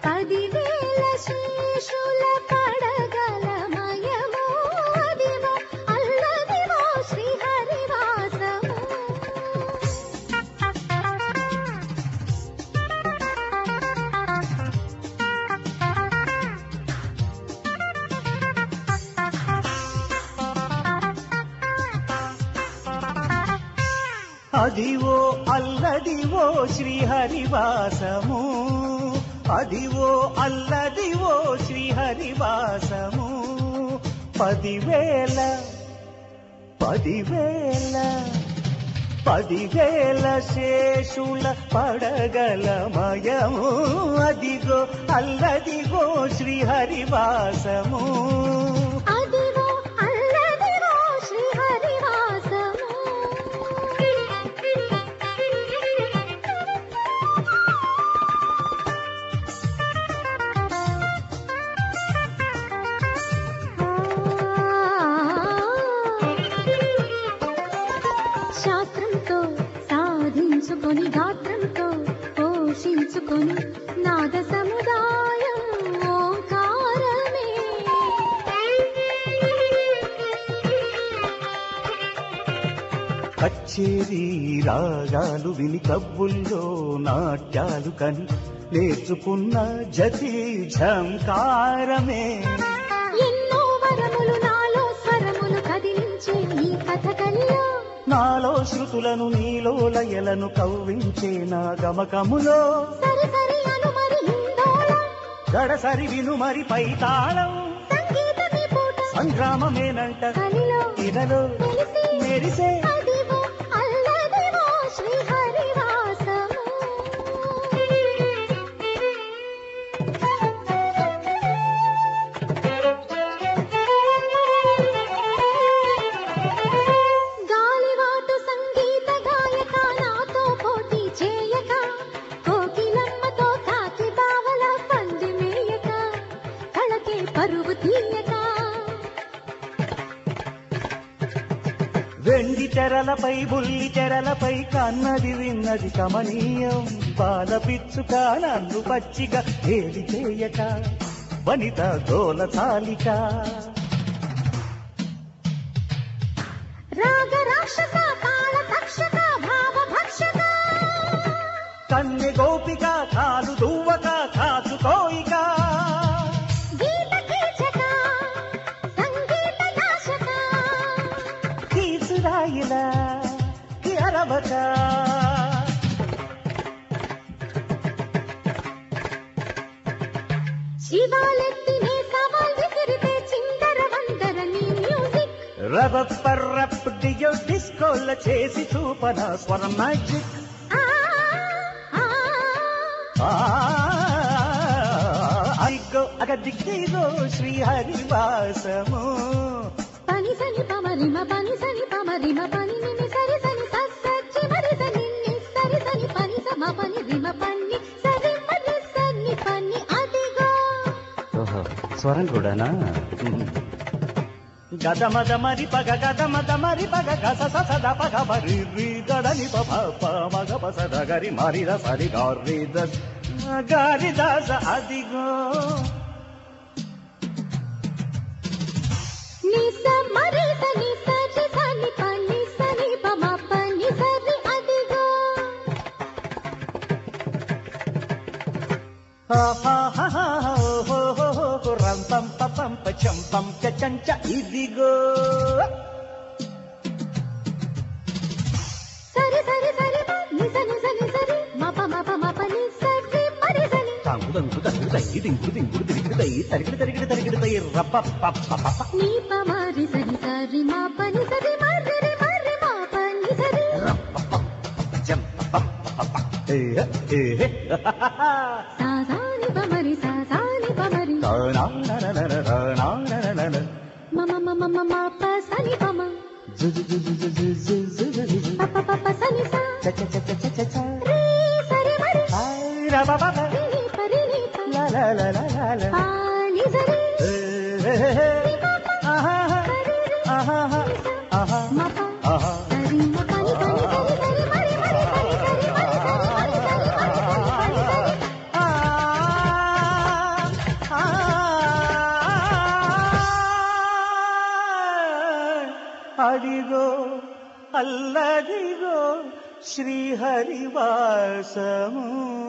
పదివేల శేషుల పడగల మయము అదివో అల్లదివో శ్రీహరివాసము అదివో అల్లదివో శ్రీహరివాసము అదివో అల్లదివో శ్రీహరివాసము పదివేల పదివేల పదివేల శేషుల పడగల మయము అదిగో అల్లదిగో శ్రీహరివాసము అదివో అల్లదివో శ్రీహరివాసము శాస్త్రంతో సాధించుకొని గాత్రంతో పోషించుకొని నాద సముదాయం ఓంకారమే కచ్చేరి రాగాలు విని కబ్బుల్లో నాట్యాలు కని నేర్చుకున్న జతి ఝంకారమే ఎన్నో వరములు నాలో స్వరములు కదిలించే ఈ కథకల్లో నాలో శృతులను నీలో లయలను కవ్వించే నా గమకములో సరి సరి అను మరి హిందోళం గడసరి విను మరి పైతాళం సంగీతమే పూట సంగ్రామమేనంట కలిలో ఇదలో తెలిసి మెరిసే అదివో అల్లదివో శ్రీహరివాసము గాలివాటు సంగీత గాయక నాతో పోటీ చేయక కోకిలమ్మతో కాకి బావల పంది మేయక కళకే పరువు తీయక వెండి తెరలపై బుల్లి తెరలపై కన్నది విన్నది కమనీయం బాల పిచ్చుక నన్ను పచ్చిగా ఏది చేయక వనిత గోల చాలిక రాగ రాక్షస కాల తక్షక భావ భక్షక కన్నె గోపిక కాలు దువ్వక కాచుకోయిక గీత కీచక సంగీత నాశక తీసురాయిలా అరవక శివాలెత్తినే సవాల్ విసిరితే చిందర వందర నీ మ్యూజిక్ రబప్పర్రప్ డియో డిస్కోల చేసి చూపన స్వరం మ్యాజిక్ ఆ ఆ అదిగో అగదిగో శ్రీహరివాసము పని సని పమరిమ పని సని పమరిమ పని నిని సరి సని సచ్చి మరి సని ని సరి సని పని సమ పని రిమ పన్ని సరి మరి సని పని అదిగో ఓహో స్వరం కూడానా గదమద మరి పగ గదమద మరి పగ గస స సద పగ మరి రి గడని ప ప ప మగ ప సద గరి మరి ర సరి గారి ద గారి దాస అదిగో ని స మరి సని సరి సని పని సని పమ పని సరి అదిగో రం పం ప పం ప చం పం చ చం చ ఇదిగో సరి సరి సరి ని సని సని సరి మ ప మ ప మ పని సరి మరి సని తంగుదంగు దంగు దయ్యి దింగుడు దింగుడు దిగుడు దయ్యి తరిగిడి తరిగిడి తరిగిడి దయ్యి రప్ప ప ప ప ప నీ ప మరి సరి సరి మ పని సరి మరి రి మరి మ పని సరి జం ప ప ప ఏ ఏ సా సా ని ప మరి సా సా ని ప మరి మ మ మ మ మ మ ప సని ప మ ప ప ప ప సని సా రి సరి మరి రి ని ప రి ని ప పా ని సరి రి ప ప సరి రి మ ప సరి మ పని పని సరి సరి మరి మరి పని సరి మరి సరి మరి సరి మరి సరి మరి సరి అదిగో అల్లదిగో శ్రీహరివాసము